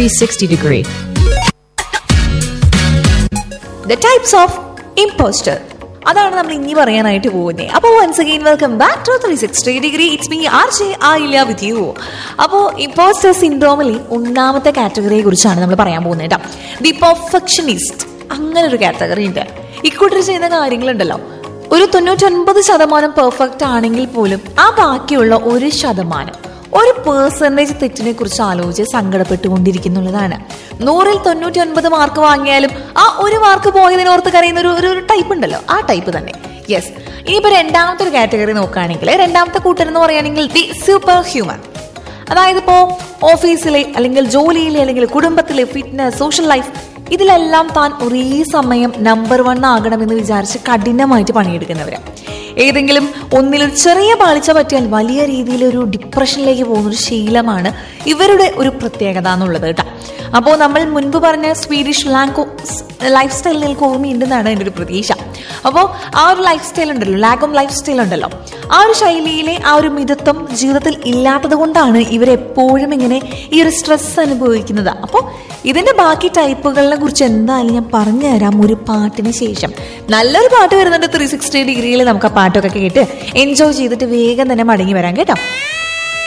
360 degree. The types of imposter അതാണ് നമ്മൾ ഇനി പറയാനായിട്ട് പോകുന്നത് അപ്പോൾ once again welcome back to three sixty degree it's me R J ആയില്ല വിത്ത് യു അപ്പോൾ ഇമ്പോസ്റ്റർ സിൻഡ്രോമിലെ ഒന്നാമത്തെ കാറ്റഗറിയെ കുറിച്ചാണ് നമ്മൾ പറയാൻ പോകുന്നത് കേട്ടോ ദി പെർഫെക്ഷനിസ്റ്റ് അങ്ങനെ ഒരു കാറ്റഗറി ഉണ്ട് ഇക്കൂട്ടർ ചെയ്യുന്ന കാര്യങ്ങളുണ്ടല്ലോ ഒരു തൊണ്ണൂറ്റൊൻപത് ശതമാനം പെർഫെക്റ്റ് ആണെങ്കിൽ പോലും ആ ബാക്കിയുള്ള ഒരു ശതമാനം ഒരു പേഴ്സൻറ്റേജ് തെറ്റിനെ കുറിച്ച് ആലോചിച്ച് സങ്കടപ്പെട്ടുകൊണ്ടിരിക്കുന്നുള്ളതാണ് നൂറിൽ തൊണ്ണൂറ്റി ഒൻപത് മാർക്ക് വാങ്ങിയാലും ആ ഒരു മാർക്ക് പോയതിനോർത്ത് കരയുന്ന ഒരു ഒരു ടൈപ്പ് ഉണ്ടല്ലോ ആ ടൈപ്പ് തന്നെ യെസ് ഇനിയിപ്പോ രണ്ടാമത്തെ ഒരു കാറ്റഗറി നോക്കുകയാണെങ്കിൽ രണ്ടാമത്തെ കൂട്ടർ എന്ന് പറയുകയാണെങ്കിൽ ദി സൂപ്പർ ഹ്യൂമൻ അതായത് ഇപ്പോ ഓഫീസിലെ അല്ലെങ്കിൽ ജോലിയിലെ അല്ലെങ്കിൽ കുടുംബത്തിലെ ഫിറ്റ്നസ് സോഷ്യൽ ലൈഫ് ഇതിലെല്ലാം താൻ ഒരേ സമയം നമ്പർ വൺ ആകണമെന്ന് വിചാരിച്ച് കഠിനമായിട്ട് പണിയെടുക്കുന്നവര് ഏതെങ്കിലും ഒന്നിലൊരു ചെറിയ പാളിച്ച പറ്റിയാൽ വലിയ രീതിയിൽ ഒരു ഡിപ്രഷനിലേക്ക് പോകുന്ന ഒരു ശീലമാണ് ഇവരുടെ ഒരു പ്രത്യേകത എന്നുള്ളത് കേട്ടോ അപ്പോൾ നമ്മൾ മുൻപ് പറഞ്ഞ സ്വീഡിഷ് ലാങ്കോ ലൈഫ് സ്റ്റൈൽ നിങ്ങൾക്ക് ഓർമ്മയുണ്ടെന്നാണ് എൻ്റെ ഒരു പ്രതീക്ഷ അപ്പോൾ ആ ഒരു ലൈഫ് സ്റ്റൈൽ ഉണ്ടല്ലോ ലാഗും ലൈഫ് സ്റ്റൈൽ ഉണ്ടല്ലോ ആ ഒരു ശൈലിയിലെ ആ ഒരു മിതത്വം ജീവിതത്തിൽ ഇല്ലാത്തത് കൊണ്ടാണ് ഇവരെപ്പോഴും ഇങ്ങനെ ഈ ഒരു സ്ട്രെസ് അനുഭവിക്കുന്നത് അപ്പോൾ ഇതിന്റെ ബാക്കി ടൈപ്പുകളെ കുറിച്ച് എന്തായാലും ഞാൻ പറഞ്ഞു തരാം ഒരു പാട്ടിന് ശേഷം നല്ലൊരു പാട്ട് വരുന്നുണ്ട് ത്രീ സിക്സ്റ്റി ഡിഗ്രിയിൽ നമുക്ക് ആ പാട്ടൊക്കെ കേട്ട് എൻജോയ് ചെയ്തിട്ട് വേഗം തന്നെ മടങ്ങി വരാം കേട്ടോ